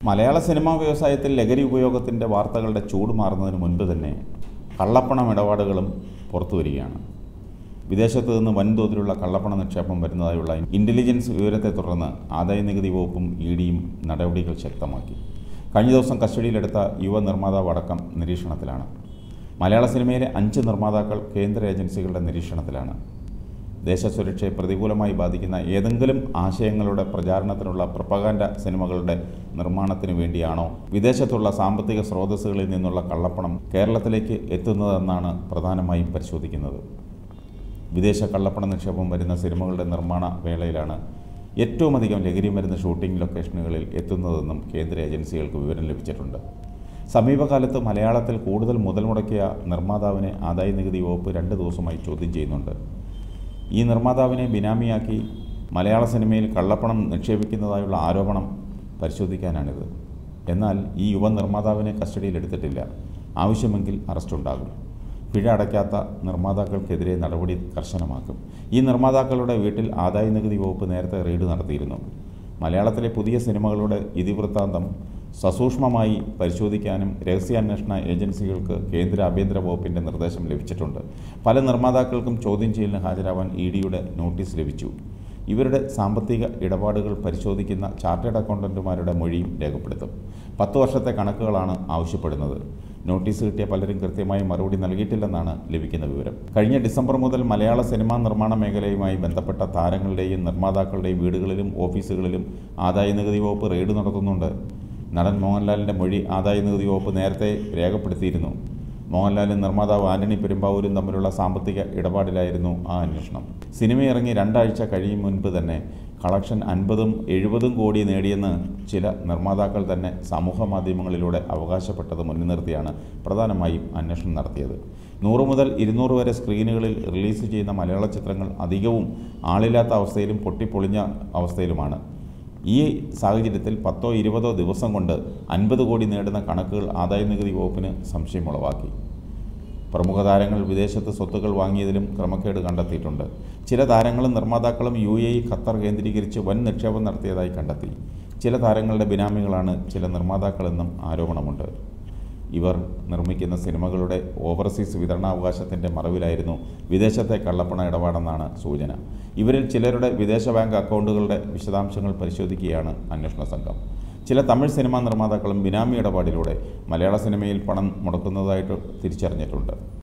മലയാള സിനിമാ വ്യവസായത്തിൽ ലഹരി ഉപയോഗത്തിൻ്റെ വാർത്തകളുടെ ചൂട് മാറുന്നതിന് മുൻപ് തന്നെ കള്ളപ്പണം ഇടപാടുകളും പുറത്തു വരികയാണ് വിദേശത്ത് നിന്ന് വൻതോതിലുള്ള കള്ളപ്പണ നിക്ഷേപം വരുന്നതായുള്ള ഇൻ്റലിജൻസ് വിവരത്തെ തുടർന്ന് ആദായ നികുതി വകുപ്പും ഇ ഡിയും നടപടികൾ ശക്തമാക്കി കഴിഞ്ഞ ദിവസം കസ്റ്റഡിയിലെടുത്ത യുവ നിർമ്മാതാവ് അടക്കം നിരീക്ഷണത്തിലാണ് മലയാള സിനിമയിലെ അഞ്ച് നിർമ്മാതാക്കൾ കേന്ദ്ര ഏജൻസികളുടെ നിരീക്ഷണത്തിലാണ് ദേശസുരക്ഷയെ പ്രതികൂലമായി ബാധിക്കുന്ന ഏതെങ്കിലും ആശയങ്ങളുടെ പ്രചാരണത്തിനുള്ള പ്രപ്പകാൻഡ സിനിമകളുടെ നിർമ്മാണത്തിന് വേണ്ടിയാണോ വിദേശത്തുള്ള സാമ്പത്തിക സ്രോതസ്സുകളിൽ നിന്നുള്ള കള്ളപ്പണം കേരളത്തിലേക്ക് എത്തുന്നതെന്നാണ് പ്രധാനമായും പരിശോധിക്കുന്നത് വിദേശ കള്ളപ്പണ നിക്ഷേപം വരുന്ന സിനിമകളുടെ നിർമ്മാണ വേളയിലാണ് ഏറ്റവും അധികം ലഹരി മരുന്ന് ഷൂട്ടിംഗ് ലൊക്കേഷനുകളിൽ എത്തുന്നതെന്നും കേന്ദ്ര ഏജൻസികൾക്ക് വിവരം ലഭിച്ചിട്ടുണ്ട് സമീപകാലത്ത് മലയാളത്തിൽ കൂടുതൽ മുതൽ മുടക്കിയ നിർമ്മാതാവിനെ ആദായ നികുതി വകുപ്പ് രണ്ട് ദിവസമായി ചോദ്യം ചെയ്യുന്നുണ്ട് ഈ നിർമ്മാതാവിനെ ബിനാമിയാക്കി മലയാള സിനിമയിൽ കള്ളപ്പണം നിക്ഷേപിക്കുന്നതായുള്ള ആരോപണം പരിശോധിക്കാനാണിത് എന്നാൽ ഈ യുവ നിർമ്മാതാവിനെ കസ്റ്റഡിയിലെടുത്തിട്ടില്ല ആവശ്യമെങ്കിൽ അറസ്റ്റുണ്ടാകും പിഴ അടയ്ക്കാത്ത നിർമ്മാതാക്കൾക്കെതിരെ നടപടി കർശനമാക്കും ഈ നിർമ്മാതാക്കളുടെ വീട്ടിൽ ആദായ നികുതി വകുപ്പ് നേരത്തെ റെയ്ഡ് നടത്തിയിരുന്നു മലയാളത്തിലെ പുതിയ സിനിമകളുടെ ഇതിവൃത്താന്തം സസൂക്ഷ്മമായി പരിശോധിക്കാനും രഹസ്യാന്വേഷണ ഏജൻസികൾക്ക് കേന്ദ്ര ആഭ്യന്തര വകുപ്പിൻ്റെ നിർദ്ദേശം ലഭിച്ചിട്ടുണ്ട് പല നിർമ്മാതാക്കൾക്കും ചോദ്യം ചെയ്യലിന് ഹാജരാവാൻ ഇ ഡിയുടെ നോട്ടീസ് ലഭിച്ചു ഇവരുടെ സാമ്പത്തിക ഇടപാടുകൾ പരിശോധിക്കുന്ന ചാർട്ടേഡ് അക്കൗണ്ടന്റുമാരുടെ മൊഴിയും രേഖപ്പെടുത്തും പത്ത് വർഷത്തെ കണക്കുകളാണ് ആവശ്യപ്പെടുന്നത് നോട്ടീസ് കിട്ടിയ പലരും കൃത്യമായി മറുപടി നൽകിയിട്ടില്ലെന്നാണ് ലഭിക്കുന്ന വിവരം കഴിഞ്ഞ ഡിസംബർ മുതൽ മലയാള സിനിമാ നിർമ്മാണ മേഖലയുമായി ബന്ധപ്പെട്ട താരങ്ങളുടെയും നിർമ്മാതാക്കളുടെയും വീടുകളിലും ഓഫീസുകളിലും ആദായ നികുതി വകുപ്പ് റെയ്ഡ് നടത്തുന്നുണ്ട് നടൻ മോഹൻലാലിൻ്റെ മൊഴി ആദായ നികുതി വകുപ്പ് നേരത്തെ രേഖപ്പെടുത്തിയിരുന്നു മോഹൻലാലും നിർമ്മാതാവ് ആന്റണി പെരുമ്പാവൂരും തമ്മിലുള്ള സാമ്പത്തിക ഇടപാടിലായിരുന്നു ആ അന്വേഷണം സിനിമ ഇറങ്ങി രണ്ടാഴ്ച കഴിയും മുൻപ് തന്നെ കളക്ഷൻ അൻപതും എഴുപതും കോടി നേടിയെന്ന് ചില നിർമ്മാതാക്കൾ തന്നെ സമൂഹ മാധ്യമങ്ങളിലൂടെ അവകാശപ്പെട്ടത് മുന്നിൽ നിർത്തിയാണ് പ്രധാനമായും അന്വേഷണം നടത്തിയത് നൂറ് മുതൽ ഇരുന്നൂറ് വരെ സ്ക്രീനുകളിൽ റിലീസ് ചെയ്യുന്ന മലയാള ചിത്രങ്ങൾ അധികവും ആളില്ലാത്ത അവസ്ഥയിലും പൊട്ടിപ്പൊളിഞ്ഞ അവസ്ഥയിലുമാണ് ഈ സാഹചര്യത്തിൽ പത്തോ ഇരുപതോ ദിവസം കൊണ്ട് അൻപത് കോടി നേടുന്ന കണക്കുകൾ ആദായ നികുതി വകുപ്പിന് സംശയമുളവാക്കി പ്രമുഖ താരങ്ങൾ വിദേശത്ത് സ്വത്തുക്കൾ വാങ്ങിയതിലും ക്രമക്കേട് കണ്ടെത്തിയിട്ടുണ്ട് ചില താരങ്ങളും നിർമ്മാതാക്കളും യു എ ഇ ഖത്തർ കേന്ദ്രീകരിച്ച് വൻ നിക്ഷേപം നടത്തിയതായി കണ്ടെത്തി ചില താരങ്ങളുടെ ബിനാമികളാണ് ചില നിർമ്മാതാക്കളെന്നും ആരോപണമുണ്ട് ഇവർ നിർമ്മിക്കുന്ന സിനിമകളുടെ ഓവർസീസ് വിതരണാവകാശത്തിൻ്റെ മറവിലായിരുന്നു വിദേശത്തെ കള്ളപ്പണ ഇടപാടെന്നാണ് സൂചന ഇവരിൽ ചിലരുടെ വിദേശ ബാങ്ക് അക്കൗണ്ടുകളുടെ വിശദാംശങ്ങൾ പരിശോധിക്കുകയാണ് അന്വേഷണ സംഘം ചില തമിഴ് സിനിമാ നിർമ്മാതാക്കളും ബിനാമി ഇടപാടിലൂടെ മലയാള സിനിമയിൽ പണം മുടക്കുന്നതായിട്ട് തിരിച്ചറിഞ്ഞിട്ടുണ്ട്